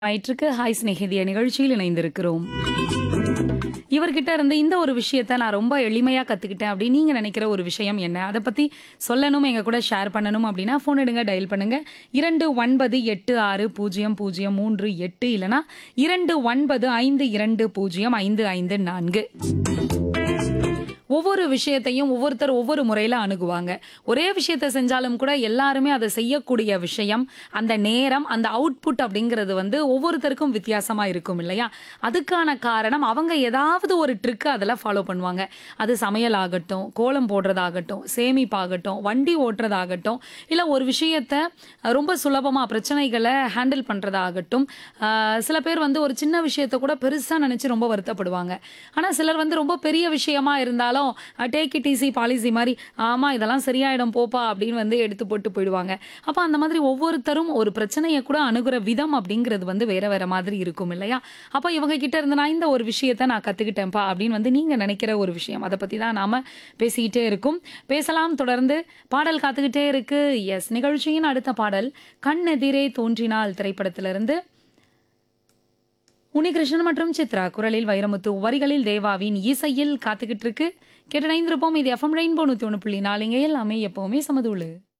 ஆயிற்றுக்கு hi சிநேகிதிய நிகழ்ச்சியில் இணைந்திருக்கிறோம் இவர்கிட்ட இருந்து இந்த ஒரு விஷயத்த நான் ரொம்ப எளிமையா கத்துக்கிட்டேன் அப்படின்னு நீங்க நினைக்கிற ஒரு விஷயம் என்ன அதை பத்தி சொல்லணும் எங்க கூட ஷேர் பண்ணணும் அப்படின்னா ஃபோன் எடுங்க டயல் பண்ணுங்க இரண்டு ஒன்பது எட்டு ஆறு பூஜ்ஜியம் பூஜ்ஜியம் மூன்று எட்டு இல்லனா இரண்டு ஒன்பது ஐந்து இரண்டு பூஜ்ஜியம் ஐந்து ஐந்து நான்கு ஒவ்வொரு விஷயத்தையும் ஒவ்வொருத்தர் ஒவ்வொரு முறையில் அணுகுவாங்க ஒரே விஷயத்தை செஞ்சாலும் கூட எல்லாருமே அதை செய்யக்கூடிய விஷயம் அந்த நேரம் அந்த அவுட்புட் அப்படிங்கிறது வந்து ஒவ்வொருத்தருக்கும் வித்தியாசமா இருக்கும் இல்லையா அதுக்கான காரணம் அவங்க ஏதாவது ஒரு ட்ரிக்கு அதில் ஃபாலோ பண்ணுவாங்க அது சமையல் ஆகட்டும் கோலம் போடுறதாகட்டும் சேமிப்பாகட்டும் வண்டி ஓட்டுறதாகட்டும் இல்லை ஒரு விஷயத்த ரொம்ப சுலபமாக பிரச்சனைகளை ஹேண்டில் பண்ணுறதாகட்டும் சில பேர் வந்து ஒரு சின்ன விஷயத்த கூட பெருசாக நினச்சி ரொம்ப வருத்தப்படுவாங்க ஆனால் சிலர் வந்து ரொம்ப பெரிய விஷயமா இருந்தாலும் டேக் இட் ஈஸி பாலிசி மாதிரி ஆமாம் இதெல்லாம் சரியாயிடும் போப்பா அப்படின்னு வந்து எடுத்து போட்டு போயிடுவாங்க அப்போ அந்த மாதிரி ஒவ்வொருத்தரும் ஒரு பிரச்சனையை கூட அணுகுற விதம் அப்படிங்கிறது வந்து வேற வேற மாதிரி இருக்கும் இல்லையா அப்போ இவங்க கிட்ட இருந்து நான் இந்த ஒரு விஷயத்த நான் கற்றுக்கிட்டேன்ப்பா அப்படின்னு வந்து நீங்கள் நினைக்கிற ஒரு விஷயம் அதை பற்றி தான் நாம் பேசிக்கிட்டே இருக்கும் பேசலாம் தொடர்ந்து பாடல் காத்துக்கிட்டே இருக்கு எஸ் நிகழ்ச்சியின் அடுத்த பாடல் கண் எதிரே தோன்றினால் திரைப்படத்திலிருந்து உனிகிருஷ்ணன் மற்றும் சித்ரா குரலில் வைரமுத்து வரிகளில் தேவாவின் இசையில் காத்துக்கிட்டு இருக்கு கேட்டு இணைந்திருப்போம் இது எஃப்எம் ரெயின்போ நூற்றி ஒன்று புள்ளி நாலுங்க எல்லாமே எப்பவுமே சமதுள்ளு